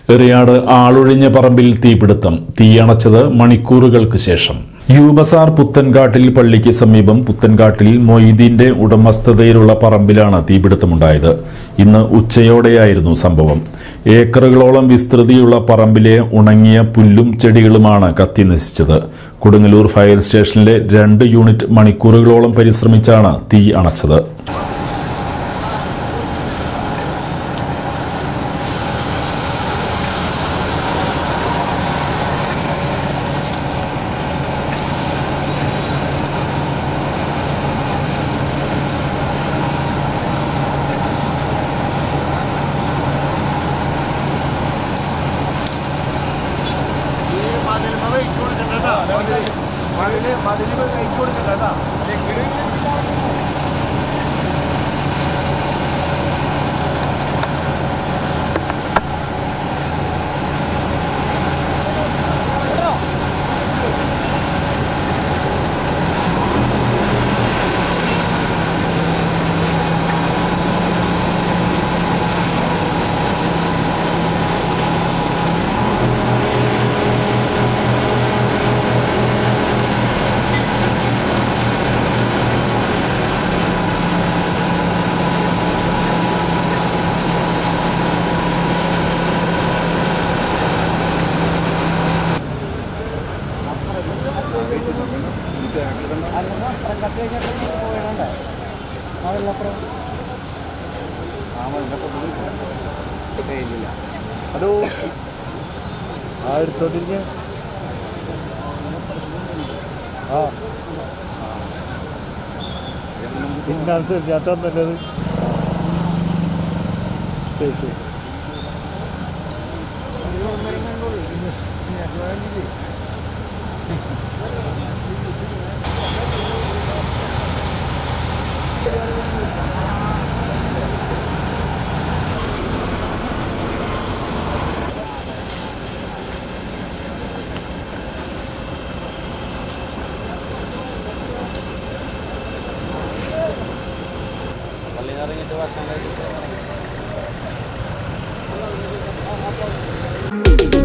എറിയാട് ആളൊഴിഞ്ഞ പറമ്പിൽ തീപിടുത്തം തീയണച്ചത് മണിക്കൂറുകൾക്ക് ശേഷം യൂബസാർ പുത്തൻകാട്ടിൽ പള്ളിക്ക് സമീപം പുത്തൻകാട്ടിൽ മൊയ്തീന്റെ ഉടമസ്ഥതയിലുള്ള പറമ്പിലാണ് തീപിടുത്തമുണ്ടായത് ഇന്ന് ഉച്ചയോടെയായിരുന്നു സംഭവം ഏക്കറുകളോളം വിസ്തൃതിയുള്ള പറമ്പിലെ ഉണങ്ങിയ പുല്ലും ചെടികളുമാണ് കത്തി നശിച്ചത് കൊടുങ്ങല്ലൂർ ഫയർ സ്റ്റേഷനിലെ രണ്ട് യൂണിറ്റ് മണിക്കൂറുകളോളം പരിശ്രമിച്ചാണ് തീ അണച്ചത് അതോ ആ എടുത്തോണ്ടിരിക്ക ആ ഇതിനനുസരിച്ച് നല്ലത് ശരി ശരി പള്ളിയിൽ നിന്ന് ഇറങ്ങിയിട്ട് ഭക്ഷണം കഴിച്ചിട്ട്